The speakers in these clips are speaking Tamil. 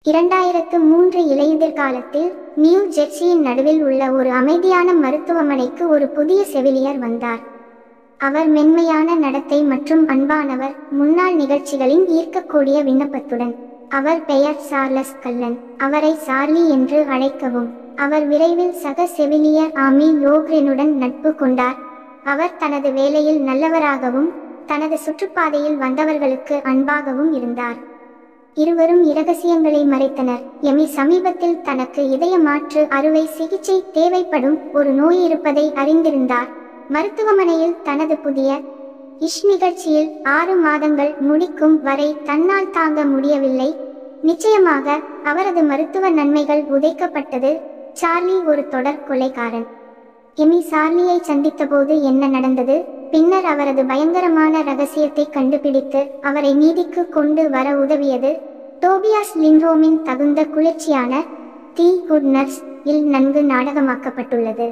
இரண்டாயிரத்து மூன்று இலையுதிர்காலத்தில் நியூ ஜெர்சியின் நடுவில் உள்ள ஒரு அமைதியான மருத்துவமனைக்கு ஒரு புதிய செவிலியர் வந்தார் அவர் மென்மையான நடத்தை மற்றும் அன்பானவர் முன்னாள் நிகழ்ச்சிகளின் ஈர்க்கக்கூடிய விண்ணப்பத்துடன் அவர் பெயர் சார்லஸ் கல்லன் அவரை சார்லி என்று அழைக்கவும் அவர் விரைவில் சக செவிலியர் ஆமி லோக்ரெனுடன் நட்பு கொண்டார் அவர் தனது வேலையில் நல்லவராகவும் தனது சுற்றுப்பாதையில் வந்தவர்களுக்கு அன்பாகவும் இருந்தார் இருவரும் இரகசியங்களை மறைத்தனர் எமி சமீபத்தில் தனக்கு இதய மாற்று அறுவை சிகிச்சை தேவைப்படும் ஒரு நோய் இருப்பதை அறிந்திருந்தார் மருத்துவமனையில் தனது புதிய இஷ் நிகழ்ச்சியில் ஆறு மாதங்கள் முடிக்கும் வரை தன்னால் தாங்க முடியவில்லை நிச்சயமாக அவரது மருத்துவ நன்மைகள் உதைக்கப்பட்டது சார்லி ஒரு தொடர் கொலைகாரன் எமி சார்லியை சந்தித்தபோது என்ன நடந்தது பின்னர் அவரது பயங்கரமான ரகசியத்தை கண்டுபிடித்து அவரை நீதிக்கு கொண்டு வர உதவியது டோபியாஸ் லிண்ட்ரோமின் தகுந்த குளிர்ச்சியான தி குட் நர்ஸ் இல் நன்கு நாடகமாக்கப்பட்டுள்ளது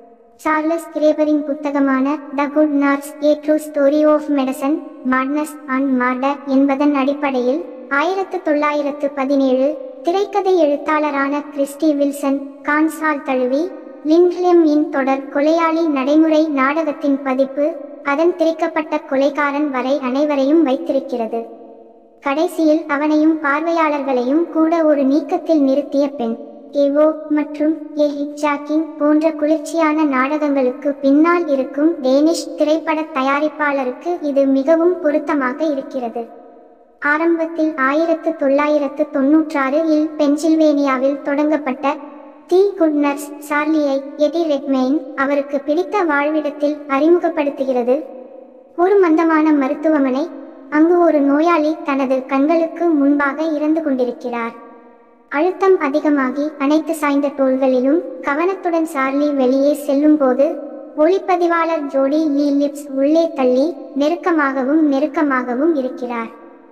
சார்லஸ் கிரேபரின் புத்தகமான the good nurse a true story of medicine madness and murder என்பதன் அடிப்படையில் ஆயிரத்து தொள்ளாயிரத்து பதினேழு திரைக்கதை எழுத்தாளரான கிறிஸ்டி வில்சன் கான்சால் தழுவி லிண்ட்லியம் இன் தொடர் கொலையாளி நடைமுறை நாடகத்தின் பதிப்பு அதன் திரைக்கப்பட்ட கொலைகாரன் வரை அனைவரையும் வைத்திருக்கிறது கடைசியில் அவனையும் பார்வையாளர்களையும் கூட ஒரு நீக்கத்தில் நிறுத்திய பெண் ஏவோ மற்றும் ஏ ஹிட்ஜாக்கிங் போன்ற குளிர்ச்சியான நாடகங்களுக்கு பின்னால் இருக்கும் டேனிஷ் திரைப்பட தயாரிப்பாளருக்கு இது மிகவும் பொருத்தமாக இருக்கிறது ஆரம்பத்தில் ஆயிரத்து தொள்ளாயிரத்து தொன்னூற்றாறு இல் பென்சில்வேனியாவில் தொடங்கப்பட்ட தி குட் நர்ஸ் சார்லியை எடி ரெட்மெயின் அவருக்கு பிடித்த வாழ்விடத்தில் அறிமுகப்படுத்துகிறது ஒரு மந்தமான மருத்துவமனை அங்கு ஒரு நோயாளி தனது கண்களுக்கு முன்பாக இறந்து கொண்டிருக்கிறார் அழுத்தம் அதிகமாகி அனைத்து சாய்ந்த தோள்களிலும் கவனத்துடன் சார்லி வெளியே செல்லும்போது ஒளிப்பதிவாளர் ஜோடி லீ லிப்ஸ் உள்ளே தள்ளி நெருக்கமாகவும் நெருக்கமாகவும் இருக்கிறார்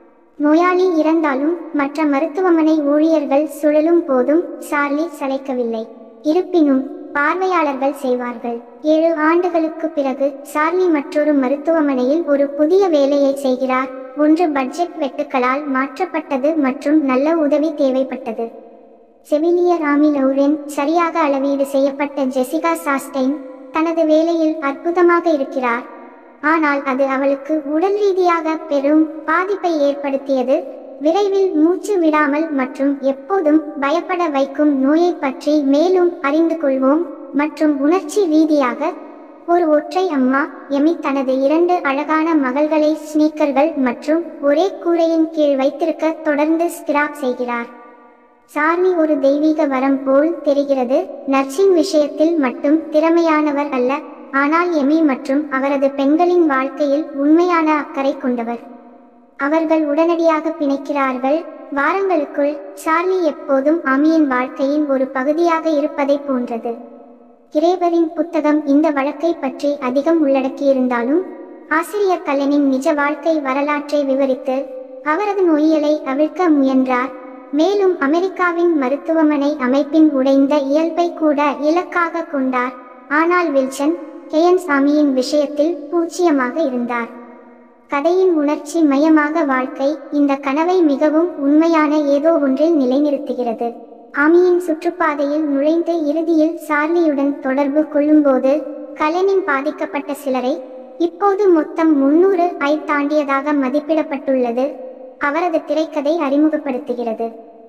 நோயாளி இறந்தாலும் மற்ற மருத்துவமனை ஊழியர்கள் சுழலும் போதும் சார்லி சளைக்கவில்லை இருப்பினும் பார்வையாளர்கள் செய்வார்கள் ஏழு ஆண்டுகளுக்கு பிறகு சார்லி மற்றொரு மருத்துவமனையில் ஒரு புதிய வேலையை செய்கிறார் ஒன்று பட்ஜெட் வெட்டுக்களால் மாற்றப்பட்டது மற்றும் நல்ல உதவி தேவைப்பட்டது செவிலியர் ராமி லௌரென் சரியாக அளவீடு செய்யப்பட்ட ஜெசிகா சாஸ்டைன் தனது வேலையில் அற்புதமாக இருக்கிறார் ஆனால் அது அவளுக்கு உடல் ரீதியாக பெரும் பாதிப்பை ஏற்படுத்தியது விரைவில் மூச்சு விடாமல் மற்றும் எப்போதும் பயப்பட வைக்கும் நோயை பற்றி மேலும் அறிந்து கொள்வோம் மற்றும் உணர்ச்சி ரீதியாக ஒரு ஒற்றை அம்மா எமி தனது இரண்டு அழகான மகள்களை ஸ்னீக்கர்கள் மற்றும் ஒரே கூரையின் கீழ் வைத்திருக்க தொடர்ந்து ஸ்கிராப் செய்கிறார் சார்லி ஒரு தெய்வீக வரம் போல் தெரிகிறது நர்சிங் விஷயத்தில் மட்டும் திறமையானவர் அல்ல ஆனால் எமி மற்றும் அவரது பெண்களின் வாழ்க்கையில் உண்மையான அக்கறை கொண்டவர் அவர்கள் உடனடியாக பிணைக்கிறார்கள் வாரங்களுக்குள் சார்லி எப்போதும் அமியின் வாழ்க்கையின் ஒரு பகுதியாக இருப்பதை போன்றது கிரேபரின் புத்தகம் இந்த வழக்கை பற்றி அதிகம் உள்ளடக்கியிருந்தாலும் ஆசிரியர் கல்லனின் நிஜ வாழ்க்கை வரலாற்றை விவரித்து அவரது நோயியலை அவிழ்க்க முயன்றார் மேலும் அமெரிக்காவின் மருத்துவமனை அமைப்பின் உடைந்த இயல்பை கூட இலக்காக கொண்டார் ஆனால் வில்சன் கெயன்ஸ் அமியின் விஷயத்தில் பூச்சியமாக இருந்தார் கதையின் உணர்ச்சி மையமாக வாழ்க்கை இந்த கனவை மிகவும் உண்மையான ஏதோ ஒன்றில் நிலைநிறுத்துகிறது ஆமியின் சுற்றுப்பாதையில் நுழைந்து இறுதியில் சார்லியுடன் தொடர்பு கொள்ளும்போது கலனின் பாதிக்கப்பட்ட சிலரை இப்போது மொத்தம் முன்னூறு ஐ தாண்டியதாக மதிப்பிடப்பட்டுள்ளது அவரது திரைக்கதை அறிமுகப்படுத்துகிறது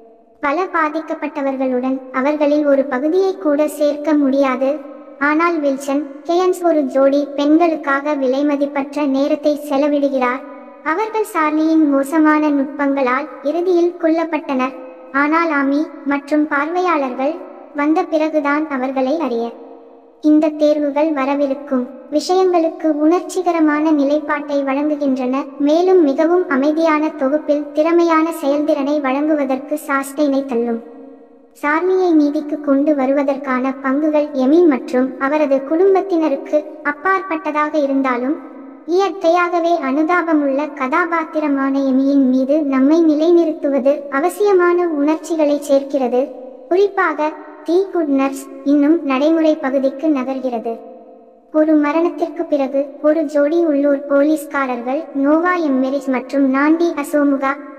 பல பாதிக்கப்பட்டவர்களுடன் அவர்களில் ஒரு பகுதியை கூட சேர்க்க முடியாது ஆனால் வில்சன் கெயன்ஸ் ஒரு ஜோடி பெண்களுக்காக விலைமதிப்பற்ற நேரத்தை செலவிடுகிறார் அவர்கள் சார்லியின் மோசமான நுட்பங்களால் இறுதியில் கொல்லப்பட்டனர் ஆனால் ஆமி மற்றும் பார்வையாளர்கள் வந்த பிறகுதான் அவர்களை அறிய இந்த தேர்வுகள் வரவிருக்கும் விஷயங்களுக்கு உணர்ச்சிகரமான நிலைப்பாட்டை வழங்குகின்றன மேலும் மிகவும் அமைதியான தொகுப்பில் திறமையான செயல்திறனை வழங்குவதற்கு சாஸ்டைனை தள்ளும் சார்லியை நீதிக்கு கொண்டு வருவதற்கான பங்குகள் எமி மற்றும் அவரது குடும்பத்தினருக்கு அப்பாற்பட்டதாக இருந்தாலும் இயற்கையாகவே அனுதாபமுள்ள கதாபாத்திரமான எமியின் மீது நம்மை நிலைநிறுத்துவது அவசியமான உணர்ச்சிகளை சேர்க்கிறது குறிப்பாக தி குட் நர்ஸ் இன்னும் நடைமுறை பகுதிக்கு நகர்கிறது ஒரு மரணத்திற்கு பிறகு ஒரு ஜோடி உள்ளூர் போலீஸ்காரர்கள் நோவா எம்மெரிஸ் மற்றும் நாண்டி அசோமுகா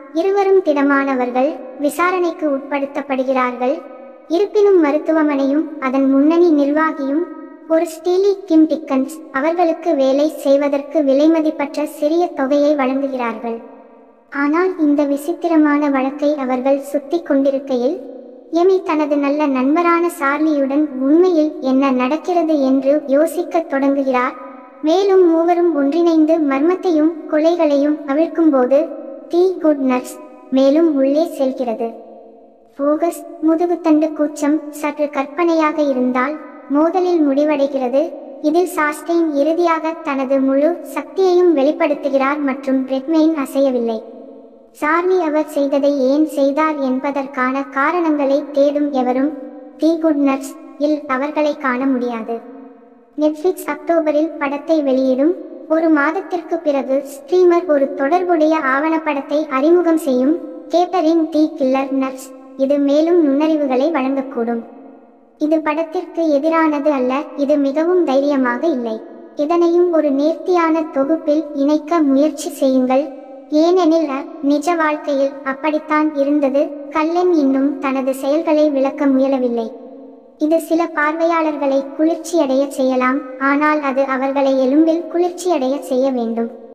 இருவரும் திடமானவர்கள் விசாரணைக்கு உட்படுத்தப்படுகிறார்கள் இருப்பினும் மருத்துவமனையும் அதன் முன்னணி நிர்வாகியும் ஒரு ஸ்டீலி கிம் டிக்கன்ஸ் அவர்களுக்கு வேலை செய்வதற்கு விலைமதிப்பற்ற சிறிய தொகையை வழங்குகிறார்கள் ஆனால் இந்த விசித்திரமான வழக்கை அவர்கள் சுத்தி கொண்டிருக்கையில் எமி தனது நல்ல நண்பரான சார்லியுடன் உண்மையில் என்ன நடக்கிறது என்று யோசிக்கத் தொடங்குகிறார் மேலும் மூவரும் ஒன்றிணைந்து மர்மத்தையும் கொலைகளையும் அவிழ்க்கும்போது தி குட் நர்ஸ் மேலும் உள்ளே செல்கிறது போகஸ் முதுகுத்தண்டு கூச்சம் சற்று கற்பனையாக இருந்தால் மோதலில் முடிவடைகிறது இதில் சாஸ்டெயின் இறுதியாக தனது முழு சக்தியையும் வெளிப்படுத்துகிறார் மற்றும் ரெட்மெயின் அசையவில்லை சார்லி அவர் செய்ததை ஏன் செய்தார் என்பதற்கான காரணங்களை தேடும் எவரும் தி குட் நர்ஸ் இல் அவர்களை காண முடியாது நெட்ஃபிளிக்ஸ் அக்டோபரில் படத்தை வெளியிடும் ஒரு மாதத்திற்கு பிறகு ஸ்ட்ரீமர் ஒரு தொடர்புடைய ஆவணப்படத்தை அறிமுகம் செய்யும் கேட்டரிங் தி கில்லர் நர்ஸ் இது மேலும் நுண்ணறிவுகளை வழங்கக்கூடும் இது படத்திற்கு எதிரானது அல்ல இது மிகவும் தைரியமாக இல்லை இதனையும் ஒரு நேர்த்தியான தொகுப்பில் இணைக்க முயற்சி செய்யுங்கள் ஏனெனில் அ, நிஜ வாழ்க்கையில் அப்படித்தான் இருந்தது கல்லன் இன்னும் தனது செயல்களை விளக்க முயலவில்லை இது சில பார்வையாளர்களை குளிர்ச்சியடைய செய்யலாம் ஆனால் அது அவர்களை எலும்பில் குளிர்ச்சியடைய செய்ய வேண்டும்